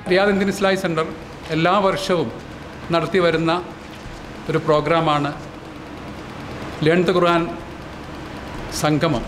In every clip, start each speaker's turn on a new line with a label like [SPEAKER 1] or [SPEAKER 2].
[SPEAKER 1] Riyadh Indian ഇസ്ലാഹി centre എല്ലാ വർഷവും നടത്തി വരുന്ന ഒരു പ്രോഗ്രാമാണ് ലേൺ ദ ഖുർആൻ സംഗമം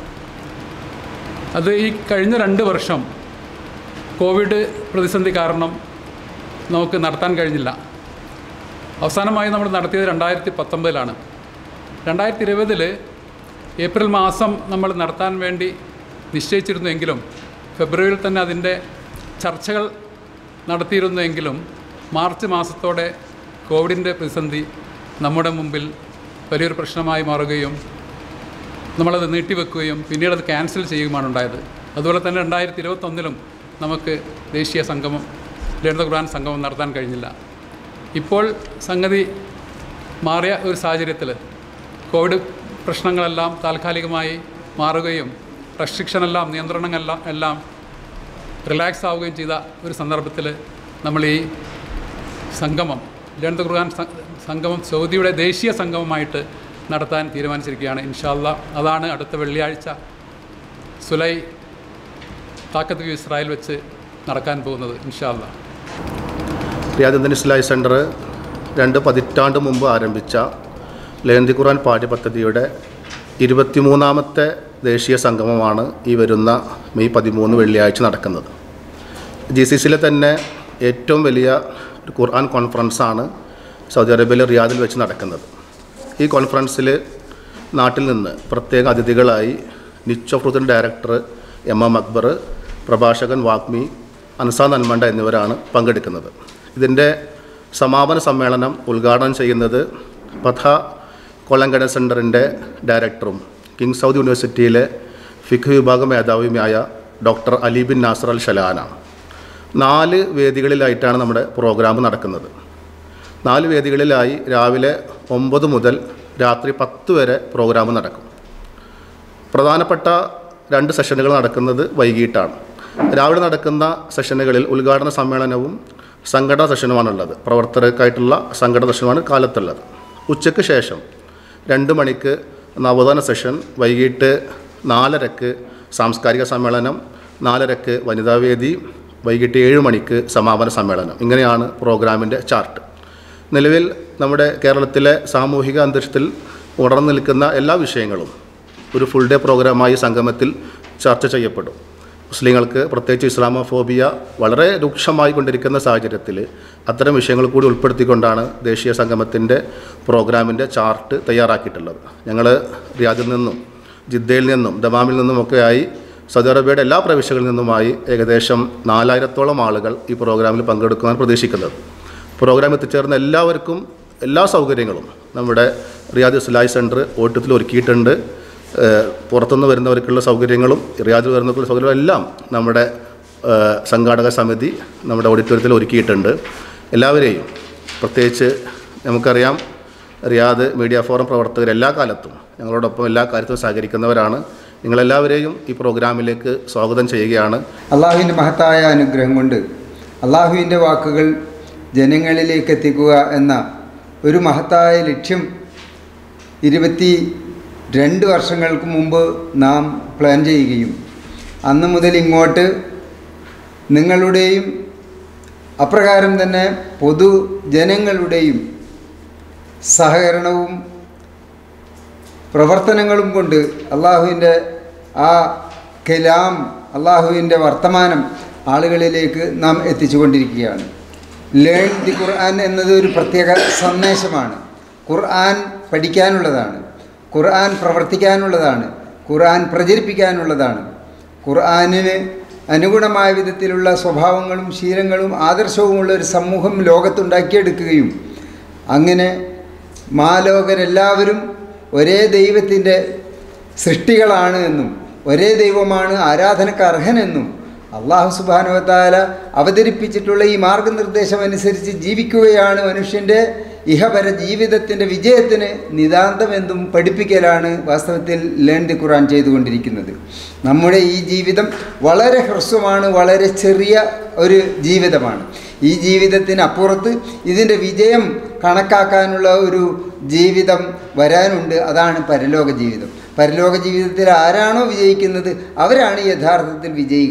[SPEAKER 1] അത് ഈ കഴിഞ്ഞ രണ്ട് വർഷം കോവിഡ് പ്രതിസന്ധി കാരണം നമുക്ക് നടത്താൻ കഴിഞ്ഞില്ല അവസാനമായി നമ്മൾ നടത്തിയത് രണ്ടായിരത്തി പത്തൊമ്പതിലാണ് രണ്ടായിരത്തി ഇരുപതിൽ ഏപ്രിൽ മാസം നമ്മൾ നടത്താൻ വേണ്ടി നിശ്ചയിച്ചിരുന്നുവെങ്കിലും ഫെബ്രുവരിയിൽ തന്നെ അതിൻ്റെ ചർച്ചകൾ നടത്തിയിരുന്നുവെങ്കിലും മാർച്ച് മാസത്തോടെ കോവിഡിൻ്റെ പ്രതിസന്ധി നമ്മുടെ മുമ്പിൽ വലിയൊരു പ്രശ്നമായി മാറുകയും നമ്മളത് നീട്ടിവെക്കുകയും പിന്നീട് അത് ക്യാൻസൽ ചെയ്യുകയുമാണ് ഉണ്ടായത് അതുപോലെ തന്നെ രണ്ടായിരത്തി ഇരുപത്തൊന്നിലും നമുക്ക് ദേശീയ സംഗമം ലളിത ഖുർആൻ സംഗമം നടത്താൻ കഴിഞ്ഞില്ല ഇപ്പോൾ സംഗതി മാറിയ ഒരു സാഹചര്യത്തിൽ കോവിഡ് പ്രശ്നങ്ങളെല്ലാം താൽക്കാലികമായി മാറുകയും റെസ്ട്രിക്ഷനെല്ലാം നിയന്ത്രണങ്ങളെല്ലാം എല്ലാം റിലാക്സ് ആവുകയും ചെയ്ത ഒരു സന്ദർഭത്തിൽ നമ്മൾ ഈ സംഗമം ലളിത ഖുർആൻ സ- സംഗമം സൗദിയുടെ ദേശീയ സംഗമമായിട്ട് നടത്താൻ തീരുമാനിച്ചിരിക്കുകയാണ് ഇൻഷാല്ല അതാണ് അടുത്ത വെള്ളിയാഴ്ച സുലൈ താക്കത്ത് വ്യൂ ഇസ്രായേൽ വെച്ച് നടക്കാൻ പോകുന്നത് ഇൻഷാല്ല
[SPEAKER 2] റിയാദ് ഇന്ത്യൻ ഇസ്ലാഹി സെൻറ്റർ രണ്ട് പതിറ്റാണ്ട് മുമ്പ് ആരംഭിച്ച ലേന്തി ഖുർആൻ പാഠ്യപദ്ധതിയുടെ ഇരുപത്തിമൂന്നാമത്തെ ദേശീയ സംഗമമാണ് ഈ വരുന്ന മെയ് പതിമൂന്ന് വെള്ളിയാഴ്ച നടക്കുന്നത് ജി സി സിയിലെ തന്നെ ഏറ്റവും വലിയ ഒരു ഖുർആൻ കോൺഫറൻസാണ് സൗദി അറേബ്യയിലെ റിയാദിൽ വെച്ച് നടക്കുന്നത് ഈ കോൺഫറൻസിൽ നാട്ടിൽ നിന്ന് പ്രത്യേക അതിഥികളായി നിച്ച് ഓഫ് റുദൻ ഡയറക്ടർ എം എം അക്ബർ പ്രഭാഷകൻ വാഗ്മി അൻസാ നന്മണ്ട എന്നിവരാണ് പങ്കെടുക്കുന്നത് ഇതിൻ്റെ സമാപന സമ്മേളനം ഉദ്ഘാടനം ചെയ്യുന്നത് പഥ കൊളങ്കട സെൻറ്ററിൻ്റെ ഡയറക്ടറും കിങ് സൗദി യൂണിവേഴ്സിറ്റിയിലെ ഫിഖ് വിഭാഗം മേധാവിയുമായ doctor Ali bin Nasser al ഷലാനാണ് നാല് വേദികളിലായിട്ടാണ് നമ്മുടെ പ്രോഗ്രാം നടക്കുന്നത് നാല് വേദികളിലായി രാവിലെ ഒമ്പത് മുതൽ രാത്രി പത്ത് വരെ പ്രോഗ്രാം നടക്കും പ്രധാനപ്പെട്ട രണ്ട് സെഷനുകൾ നടക്കുന്നത് വൈകിട്ടാണ് രാവിലെ നടക്കുന്ന സെഷനുകളിൽ ഉദ്ഘാടന സമ്മേളനവും സംഘടന സെഷനുമാണുള്ളത് പ്രവർത്തകർക്കായിട്ടുള്ള സംഘടന സെഷനുമാണ് കാലത്തുള്ളത് ഉച്ചയ്ക്ക് ശേഷം രണ്ട് മണിക്ക് നവോത്ഥാന സെഷൻ വൈകിട്ട് നാലരക്ക് സാംസ്കാരിക സമ്മേളനം നാലരക്ക് വനിതാവേദി വൈകിട്ട് ഏഴ് മണിക്ക് സമാപന സമ്മേളനം ഇങ്ങനെയാണ് പ്രോഗ്രാമിൻ്റെ ചാർട്ട് നിലവിൽ നമ്മുടെ കേരളത്തിലെ സാമൂഹിക അന്തരീക്ഷത്തിൽ ഉണർന്നു നിൽക്കുന്ന എല്ലാ വിഷയങ്ങളും ഒരു ഫുൾ ഡേ പ്രോഗ്രാമായി സംഗമത്തിൽ ചർച്ച ചെയ്യപ്പെടും മുസ്ലിങ്ങൾക്ക് പ്രത്യേകിച്ച് ഇസ്ലാമോഫോബിയ വളരെ രൂക്ഷമായി കൊണ്ടിരിക്കുന്ന സാഹചര്യത്തിൽ അത്തരം വിഷയങ്ങൾ കൂടി ഉൾപ്പെടുത്തിക്കൊണ്ടാണ് ദേശീയ സംഗമത്തിൻ്റെ പ്രോഗ്രാമിൻ്റെ ചാർട്ട് തയ്യാറാക്കിയിട്ടുള്ളത് ഞങ്ങൾ റിയാദിൽ നിന്നും ജിദ്ദയിൽ നിന്നും ദമാമിൽ നിന്നുമൊക്കെയായി സൗദി അറേബ്യയുടെ എല്ലാ പ്രവിശ്യകളിൽ നിന്നുമായി ഏകദേശം നാലായിരത്തോളം ആളുകൾ ഈ പ്രോഗ്രാമിൽ പങ്കെടുക്കുവാൻ പ്രതീക്ഷിക്കുന്നത് പ്രോഗ്രാം എത്തിച്ചേർന്ന എല്ലാവർക്കും എല്ലാ സൗകര്യങ്ങളും നമ്മുടെ റിയാദ് ഇസ്ലാഹി സെൻറ്റർ ഓട്ടത്തിൽ ഒരുക്കിയിട്ടുണ്ട് ഏഹ് പുറത്തുനിന്ന് വരുന്നവർക്കുള്ള സൗകര്യങ്ങളും റിയാദിൽ വരുന്നവർക്കുള്ള സൗകര്യങ്ങളും എല്ലാം നമ്മുടെ ഏഹ് സംഘാടക സമിതി നമ്മുടെ ഓഡിറ്റോറിയത്തിൽ ഒരുക്കിയിട്ടുണ്ട് എല്ലാവരെയും പ്രത്യേകിച്ച് നമുക്കറിയാം റിയാദ് മീഡിയ ഫോറം പ്രവർത്തകർ എല്ലാ കാലത്തും ഞങ്ങളോടൊപ്പം എല്ലാ കാര്യത്തിലും സഹകരിക്കുന്നവരാണ് നിങ്ങളെല്ലാവരെയും ഈ പ്രോഗ്രാമിലേക്ക് സ്വാഗതം ചെയ്യുകയാണ്
[SPEAKER 3] അള്ളാഹുവിൻ്റെ മഹത്തായ അനുഗ്രഹം കൊണ്ട് അള്ളാഹുവിൻ്റെ വാക്കുകൾ ജനങ്ങളിലേക്ക് എത്തിക്കുക എന്ന ഒരു മഹത്തായ ലക്ഷ്യം ഇരുപത്തി രണ്ട് വർഷങ്ങൾക്ക് മുമ്പ് നാം പ്ലാൻ ചെയ്യുകയും അന്ന് മുതൽ ഇങ്ങോട്ട് നിങ്ങളുടെയും അപ്രകാരം തന്നെ പൊതുജനങ്ങളുടെയും സഹകരണവും പ്രവർത്തനങ്ങളും കൊണ്ട് അള്ളാഹുവിൻ്റെ ആ കലാം അള്ളാഹുവിൻ്റെ വർത്തമാനം ആളുകളിലേക്ക് നാം എത്തിച്ചുകൊണ്ടിരിക്കുകയാണ് ലേൺ ദി ഖുർആൻ എന്നത് ഒരു പ്രത്യേക സന്ദേശമാണ് ഖുർആൻ പഠിക്കാനുള്ളതാണ് ഖുർആൻ പ്രവർത്തിക്കാനുള്ളതാണ് ഖുർആൻ പ്രചരിപ്പിക്കാനുള്ളതാണ് ഖുർആനിന് അനുഗുണമായ വിധത്തിലുള്ള സ്വഭാവങ്ങളും ശീലങ്ങളും ആദർശവുമുള്ള ഒരു സമൂഹം ലോകത്തുണ്ടാക്കിയെടുക്കുകയും അങ്ങനെ മാലോകരെല്ലാവരും ഒരേ ദൈവത്തിൻ്റെ സൃഷ്ടികളാണ് എന്നും ഒരേ ദൈവമാണ് ആരാധനക്ക് അർഹനെന്നും അള്ളാഹു സുബാനുവത്താല അവതരിപ്പിച്ചിട്ടുള്ള ഈ മാർഗനിർദ്ദേശം അനുസരിച്ച് ജീവിക്കുകയാണ് മനുഷ്യൻ്റെ ഇഹപര ജീവിതത്തിൻ്റെ വിജയത്തിന് നിതാന്തമെന്തും പഠിപ്പിക്കലാണ് വാസ്തവത്തിൽ ലേൺ ദി ഖുറാൻ ചെയ്തുകൊണ്ടിരിക്കുന്നത് നമ്മുടെ ഈ ജീവിതം വളരെ ഹ്രസ്വമാണ് വളരെ ചെറിയ ഒരു ജീവിതമാണ് ഈ ജീവിതത്തിന് അപ്പുറത്ത് ഇതിൻ്റെ വിജയം കണക്കാക്കാനുള്ള ഒരു ജീവിതം വരാനുണ്ട് അതാണ് പരലോക ജീവിതം പരലോക ജീവിതത്തിൽ ആരാണോ വിജയിക്കുന്നത് അവരാണ് യഥാർത്ഥത്തിൽ വിജയികൾ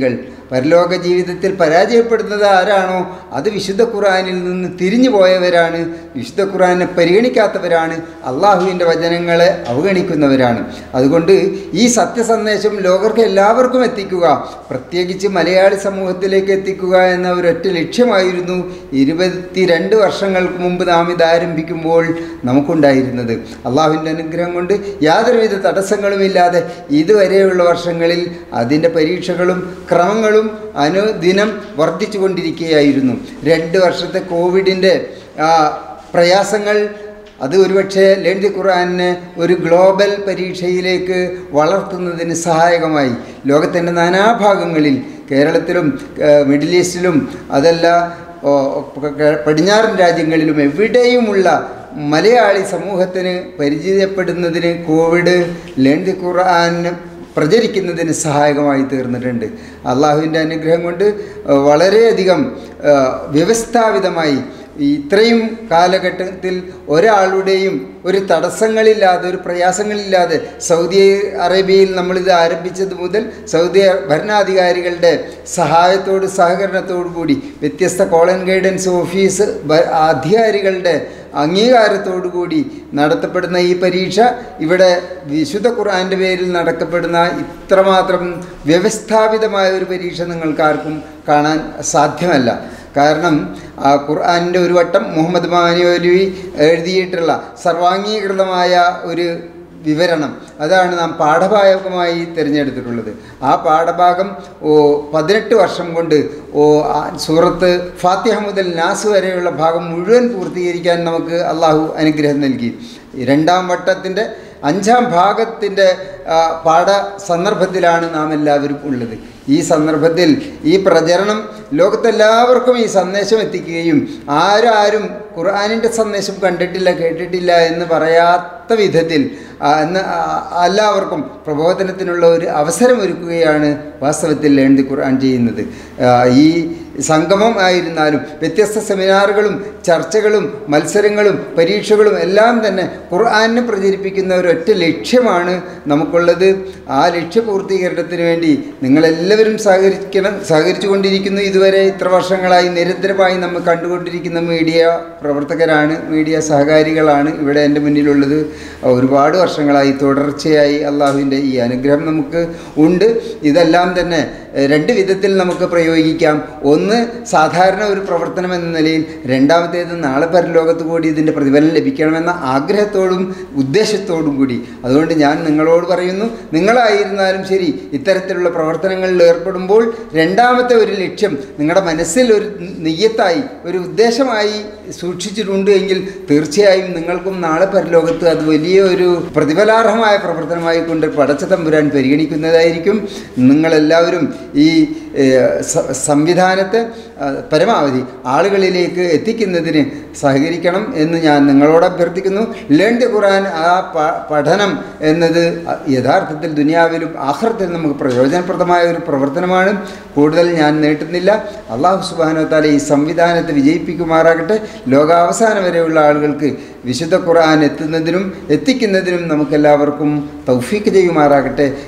[SPEAKER 3] പരലോക ജീവിതത്തിൽ പരാജയപ്പെടുന്നത് ആരാണോ അത് വിശുദ്ധ ഖുർആനിൽ നിന്ന് തിരിഞ്ഞു പോയവരാണ് വിശുദ്ധ ഖുർആനെ പരിഗണിക്കാത്തവരാണ് അള്ളാഹുവിൻ്റെ വചനങ്ങളെ അവഗണിക്കുന്നവരാണ് അതുകൊണ്ട് ഈ സത്യസന്ദേശം ലോകർക്ക് എല്ലാവർക്കും എത്തിക്കുക പ്രത്യേകിച്ച് മലയാളി സമൂഹത്തിലേക്ക് എത്തിക്കുക എന്ന ഒരൊറ്റ ലക്ഷ്യമായിരുന്നു ഇരുപത്തിരണ്ട് വർഷങ്ങൾക്ക് മുമ്പ് നാം ഇത് ആരംഭിക്കുമ്പോൾ നമുക്കുണ്ടായിരുന്നത് അള്ളാഹുവിൻ്റെ അനുഗ്രഹം കൊണ്ട് യാതൊരുവിധ തടസ്സങ്ങളുമില്ലാതെ ഇതുവരെയുള്ള വർഷങ്ങളിൽ അതിൻ്റെ പരീക്ഷകളും ക്രമങ്ങളും അനുദിനം വർദ്ധിച്ചു കൊണ്ടിരിക്കുകയായിരുന്നു രണ്ട് വർഷത്തെ കോവിഡിൻ്റെ ആ, പ്രയാസങ്ങൾ അത് ഒരുപക്ഷെ ലളിത് ഖുർആനെ ഒരു ഗ്ലോബൽ പരീക്ഷയിലേക്ക് വളർത്തുന്നതിന് സഹായകമായി ലോകത്തിൻ്റെ നാനാഭാഗങ്ങളിൽ കേരളത്തിലും ഏഹ്, മിഡിൽ ഈസ്റ്റിലും അതല്ല ഓ, പ- പടിഞ്ഞാറൻ രാജ്യങ്ങളിലും എവിടെയുമുള്ള മലയാളി സമൂഹത്തിന് പരിചയപ്പെടുന്നതിന് കോവിഡ് ലളിത് ഖുർആൻ പ്രചരിക്കുന്നതിന് സഹായകമായി തീർന്നിട്ടുണ്ട് അള്ളാഹുവിൻ്റെ അനുഗ്രഹം കൊണ്ട് ഏഹ്, വളരെയധികം ഏഹ്, വ്യവസ്ഥാപിതമായി ഈ ഇത്രയും കാലഘട്ടത്തിൽ ഒരാളുടെയും ഒരു തടസ്സങ്ങളില്ലാതെ ഒരു പ്രയാസങ്ങളില്ലാതെ സൗദി അറേബ്യയിൽ നമ്മളിത് ആരംഭിച്ചത് മുതൽ സൗദി ഭരണാധികാരികളുടെ സഹായത്തോട് സഹകരണത്തോടു കൂടി വ്യത്യസ്ത കോളൻ ഗൈഡൻസ് ഓഫീസ് ഭ- അധികാരികളുടെ അംഗീകാരത്തോടു കൂടി നടത്തപ്പെടുന്ന ഈ പരീക്ഷ ഇവിടെ വിശുദ്ധ ഖുർആൻ്റെ പേരിൽ നടക്കപ്പെടുന്ന ഇത്രമാത്രം വ്യവസ്ഥാപിതമായ ഒരു പരീക്ഷ നിങ്ങൾക്കാർക്കും കാണാൻ സാധ്യമല്ല കാരണം ആ ഖുർആാനിൻ്റെ ഒരു വട്ടം മുഹമ്മദ് മാനോലി എഴുതിയിട്ടുള്ള സർവാംഗീകൃതമായ ഒരു വിവരണം അതാണ് നാം പാഠഭാഗമായി തിരഞ്ഞെടുത്തിട്ടുള്ളത് ആ പാഠഭാഗം ഓ പതിനെട്ട് വർഷം കൊണ്ട് ഓ ആ സൂറത്ത് ഫാത്തിഹ മുതൽ നാസ് വരെയുള്ള ഭാഗം മുഴുവൻ പൂർത്തീകരിക്കാൻ നമുക്ക് അള്ളാഹു അനുഗ്രഹം നൽകി രണ്ടാം വട്ടത്തിൻ്റെ അഞ്ചാം ഭാഗത്തിൻ്റെ ആ, പാഠ സന്ദർഭത്തിലാണ് നാം എല്ലാവരും ഉള്ളത് ഈ സന്ദർഭത്തിൽ ഈ പ്രചരണം ലോകത്തെല്ലാവർക്കും ഈ സന്ദേശം എത്തിക്കുകയും ആരാരും ഖുർആാനിൻ്റെ സന്ദേശം കണ്ടിട്ടില്ല കേട്ടിട്ടില്ല എന്ന് പറയാത്ത വിധത്തിൽ ആ, എന്ന് ആ, എല്ലാവർക്കും പ്രബോധനത്തിനുള്ള ഒരു അവസരം ഒരുക്കുകയാണ് വാസ്തവത്തിൽ എഴുതി ഖുർആൻ ചെയ്യുന്നത് ആ, ഈ സംഗമം ആയിരുന്നാലും വ്യത്യസ്ത സെമിനാറുകളും ചർച്ചകളും മത്സരങ്ങളും പരീക്ഷകളും എല്ലാം തന്നെ ഖുർആാനിനെ പ്രചരിപ്പിക്കുന്ന ഒരൊറ്റ ലക്ഷ്യമാണ് നമുക്കുള്ളത് ആ ലക്ഷ്യപൂർത്തീകരണത്തിന് വേണ്ടി നിങ്ങളെല്ലാവരും സഹകരിക്കണം സഹകരിച്ചു കൊണ്ടിരിക്കുന്നു ഇതുവരെ ഇത്ര വർഷങ്ങളായി നിരന്തരമായി നമ്മൾ കണ്ടുകൊണ്ടിരിക്കുന്ന മീഡിയ പ്രവർത്തകരാണ് മീഡിയ സഹകാരികളാണ് ഇവിടെ എൻ്റെ മുന്നിലുള്ളത് ഒരുപാട് വർഷങ്ങളായി തുടർച്ചയായി അള്ളാഹുവിൻ്റെ ഈ അനുഗ്രഹം നമുക്ക് ഉണ്ട് ഇതെല്ലാം തന്നെ എഹ്, രണ്ട് വിധത്തിൽ നമുക്ക് പ്രയോഗിക്കാം ഒന്ന് സാധാരണ ഒരു പ്രവർത്തനം എന്ന നിലയിൽ രണ്ടാമത്തേത് നാളെ പരലോകത്ത് കൂടി ഇതിൻ്റെ പ്രതിഫലം ലഭിക്കണമെന്ന ആഗ്രഹത്തോടും ഉദ്ദേശത്തോടും കൂടി അതുകൊണ്ട് ഞാൻ നിങ്ങളോട് പറയുന്നു നിങ്ങളായിരുന്നാലും ശരി ഇത്തരത്തിലുള്ള പ്രവർത്തനങ്ങളിൽ ഏർപ്പെടുമ്പോൾ രണ്ടാമത്തെ ഒരു ലക്ഷ്യം നിങ്ങളുടെ മനസ്സിൽ ഒരു നെയ്യത്തായി ഒരു ഉദ്ദേശമായി സൂക്ഷിച്ചിട്ടുണ്ട് എങ്കിൽ തീർച്ചയായും നിങ്ങൾക്കും നാളെ പരലോകത്ത് അത് വലിയ ഒരു പ്രതിഫലാർഹമായ പ്രവർത്തനമായി കൊണ്ട് പടച്ച തമ്പുരാൻ പരിഗണിക്കുന്നതായിരിക്കും നിങ്ങളെല്ലാവരും ഈ ഏഹ്, സ- സംവിധാനത്തെ ആ, പരമാവധി ആളുകളിലേക്ക് എത്തിക്കുന്നതിന് സഹകരിക്കണം എന്ന് ഞാൻ നിങ്ങളോട് അഭ്യർത്ഥിക്കുന്നു ലേൺ ദി ഖുറാൻ ആ പ- പഠനം എന്നത് യഥാർത്ഥത്തിൽ ദുനിയാവിലും ആഹ്റത്തിൽ നമുക്ക് പ്രയോജനപ്രദമായ ഒരു പ്രവർത്തനമാണ് കൂടുതൽ ഞാൻ നീട്ടുന്നില്ല അള്ളാഹു സുബാനോ താല ഈ സംവിധാനത്തെ വിജയിപ്പിക്കുമാറാകട്ടെ ലോകാവസാനം വരെയുള്ള ആളുകൾക്ക് വിശുദ്ധ ഖുർആൻ എത്തുന്നതിനും എത്തിക്കുന്നതിനും നമുക്കെല്ലാവർക്കും തൗഫീക്ക് ചെയ്യുമാറാകട്ടെ